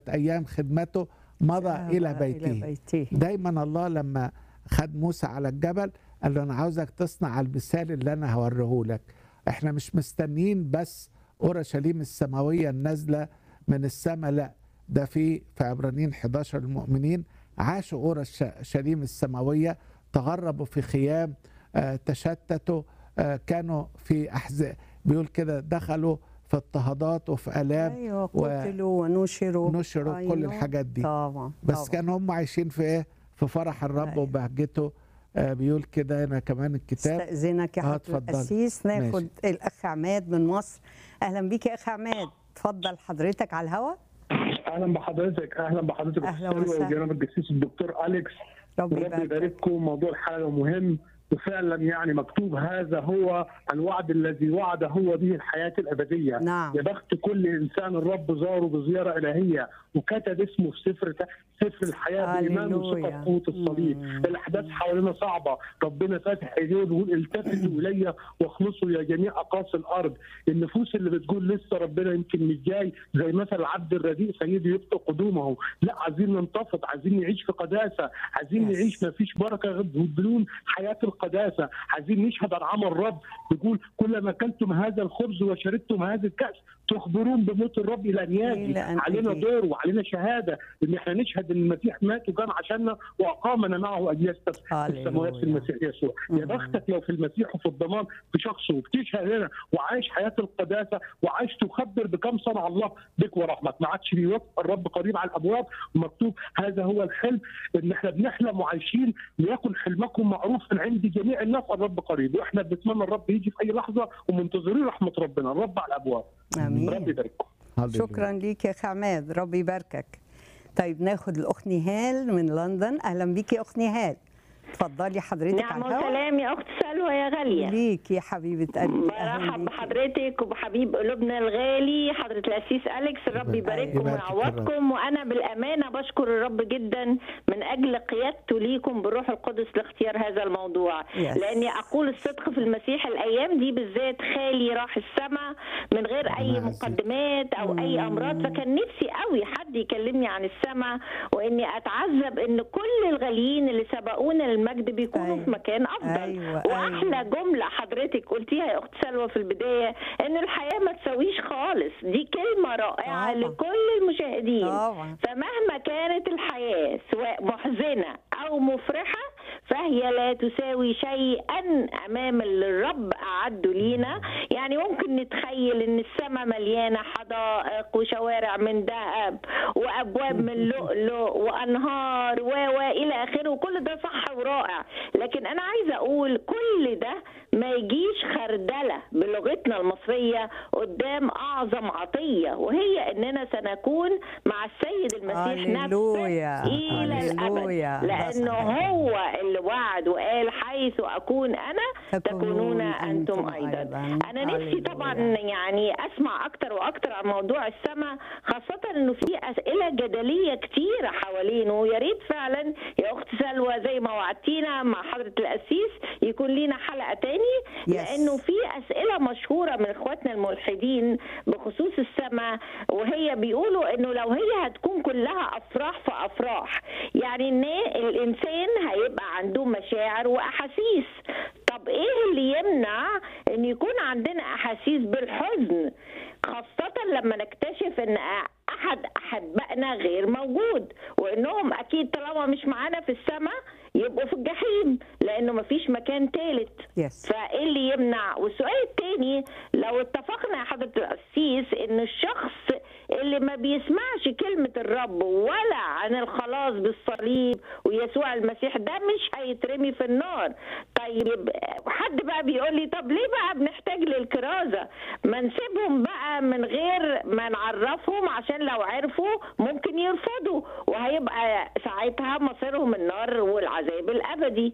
أيام خدمته مضى ذهب إلى بيته بيته دايما الله لما خد موسى على الجبل قال له أنا عاوزك تصنع المثال اللي أنا هوريه لك احنا مش مستنيين بس أورشليم السماوية النازلة من السماء لا ده في في عبرانيين 11 المؤمنين عاشوا أورشليم السماوية تغربوا في خيام آه، تشتتوا آه، كانوا في أحزاب بيقول كده دخلوا في اضطهادات وفي آلام ايوه قتلوا ونشروا ونشروا أيوة. كل الحاجات دي طبعا بس طبعا. كانوا هم عايشين في ايه في فرح الرب أيوة. وبهجته آه بيقول كده هنا كمان الكتاب استأذنك يا آه، حضرة اتفضلي. القسيس ناخد ماشي. الأخ عماد من مصر أهلا بيك يا أخ عماد اتفضل حضرتك على الهوا اهلا بحضرتك اهلا بحضرتك أهلا أستاذ وسهلا. وجناب الجسيس الدكتور اليكس ربي وربي يبارك يبارككم موضوع الحلقه مهم وفعلا يعني مكتوب هذا هو الوعد الذي وعد هو به الحياه الابديه نعم. يا بخت كل انسان الرب زاره بزياره الهيه وكتب اسمه في سفر سفر الحياه بايمان هللويا. وثقه قوه الصليب مم. الاحداث حوالينا صعبه ربنا فاتح ايديه ويقول التفتوا الي واخلصوا يا جميع اقاصي الارض النفوس اللي بتقول لسه ربنا يمكن مش جاي زي مثل العبد الرديء سيدي يبطئ قدومه لا عايزين ننتفض عايزين نعيش في قداسه عايزين Yes. نعيش ما فيش بركه غير بدون حياه القداسه عايزين نشهد عن عمل الرب يقول كلما اكلتم هذا الخبز وشربتم هذا الكاس تخبرون بموت الرب الى ان ياتي إلى أن علينا يأتي. دور وعلينا شهاده ان احنا نشهد ان المسيح مات وكان عشاننا واقامنا معه اجيال السماوات في المسيح يسوع يا مم. بختك لو في المسيح وفي الضمان في شخصه وبتشهد هنا وعايش حياه القداسه وعايش تخبر بكم صنع الله بك ورحمك ما عادش بيوقف الرب قريب على الابواب ومكتوب هذا هو الحلم ان احنا بنحلم وعايشين ليكن حلمكم معروف عند جميع الناس الرب قريب واحنا بنتمنى الرب يجي في اي لحظه ومنتظرين رحمه ربنا الرب على الابواب رب آمين يبارككم هللويا. شكرا ليك يا أخ عماد ربي يباركك طيب ناخد الأخت نهال من لندن أهلا بيك يا أخت نهال اتفضلي حضرتك نعم على الهوا وسلام يا اخت سلوى يا غاليه ليك يا حبيبة قلبي أهلا برحب بيكي. بحضرتك وبحبيب قلوبنا الغالي حضرة الأسيس أليكس الرب يبارككم يباركك ويعوضكم وأنا بالأمانة بشكر الرب جدا من أجل قيادته ليكم بالروح القدس لاختيار هذا الموضوع Yes. لأني أقول الصدق في المسيح الأيام دي بالذات خالي راح السماء من غير أي ربنا يعزك. مقدمات أو أي أمراض فكان نفسي قوي حد يكلمني عن السماء وإني أتعذب إن كل الغاليين اللي سبقونا للمجد بيكونوا أيوة. في مكان أفضل أيوة، وأحلى أيوة. جملة حضرتك قلتيها يا أخت سلوى في البداية إن الحياة ما تساويش خالص دي كلمة رائعة طبعا. لكل المشاهدين طبعا فمهما كانت الحياة سواء محزنة أو مفرحة فهي لا تساوي شيئا أمام اللي الرب أعده لينا يعني ممكن نتخيل إن السماء مليانة حدائق وشوارع من ذهب وأبواب من لؤلؤ وأنهار و و إلى آخره وكل ده صح ورائع لكن أنا عايزة أقول كل ده ما يجيش خردلة بلغتنا المصرية قدام أعظم عطية وهي إننا سنكون مع السيد المسيح نفسه هللويا. إلى الأبد هللويا. ده لأنه صحيح. هو اللي وعد وقال حيث أكون أنا تكونون أنتم أيضا أنا نفسي هللويا. طبعا يعني أسمع أكتر وأكتر عن موضوع السماء خاصة إنه في أسئلة جدلية كتيرة حوالينه ويا ريت فعلا يا أخت سلوى زي ما وعدتينا مع حضرة القسيس يكون لينا حلقة تاني Yes. لأنه في أسئلة مشهورة من إخواتنا الملحدين بخصوص السماء وهي بيقولوا إنه لو هي هتكون كلها أفراح فأفراح يعني إن الإنسان هيبقى عنده مشاعر وأحاسيس طب إيه اللي يمنع إن يكون عندنا أحاسيس بالحزن خاصة لما نكتشف إن أحد أحبائنا غير موجود وإنهم أكيد طالما مش معانا في السماء يبقوا في الجحيم لأنه مفيش مكان تالت يس فايه اللي يمنع والسؤال الثاني لو اتفقنا يا حضره القسيس ان الشخص اللي ما بيسمعش كلمه الرب ولا عن الخلاص بالصليب ويسوع المسيح ده مش هيترمي في النار طيب حد بقى بيقول لي طب ليه بقى بنحتاج للكرازه ما نسيبهم بقى من غير ما نعرفهم عشان لو عرفوا ممكن يرفضوا وهيبقى ساعتها مصيرهم النار والعذاب الابدي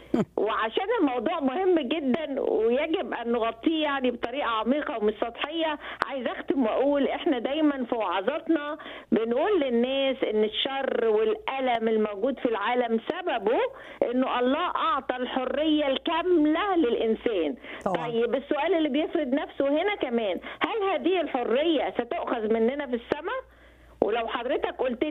وعشان الموضوع مهم جدا ويجب ان نغطيه يعني بطريقه عميقه ومش سطحيه عايز اختم واقول احنا دايما في وعظاتنا بنقول للناس ان الشر والالم الموجود في العالم سببه انه الله اعطى الحريه الكامله للانسان طبعا. طيب السؤال اللي بيفرض نفسه هنا كمان هل هذه الحريه ستؤخذ مننا في السماء ولو حضرتك قلت